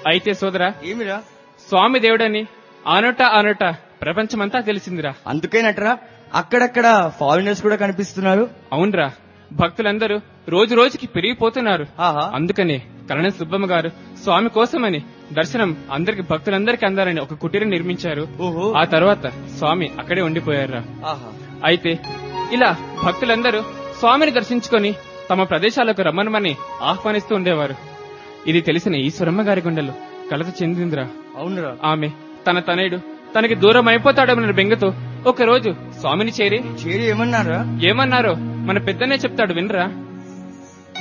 అయితే సోదరా ఏమిరా స్వామి దేవుడని ఆనోట ఆనోట ప్రపంచమంతా తెలిసిందిరా అందుకేనట్రా అక్కడక్కడ ఫారినర్స్ కూడా కనిపిస్తున్నారు అవునరా భక్తులందరూ రోజు రోజుకి పెరిగిపోతున్నారు ఆహా అందుకనే కరణం సుబ్బమ్మ గారు స్వామి కోసమని దర్శనం అందరికి భక్తులందరికీ అందాలని ఒక కుటీరం నిర్మించారు ఓహో ఆ తర్వాత స్వామి అక్కడే ఉండిపోయారా ఆహా అయితే ఇలా భక్తులందరూ స్వామిని దర్శించుకొని తమ ప్రదేశాలకు రమ్మనమని ఆహ్వానిస్తూ ఉండేవారు ఇది తెలిసిన ఈశ్వరమ్మ గారి గుండెలు కలత చెందిందిరా అవునురా ఆమె తన తనయుడు తనకి దూరం అయిపోతాడన్న బెంగతో ఒక రోజు స్వామిని చేరి చేరి ఏమన్నారా ఏమన్నారో మన పెద్దనే చెప్తాడు వినరా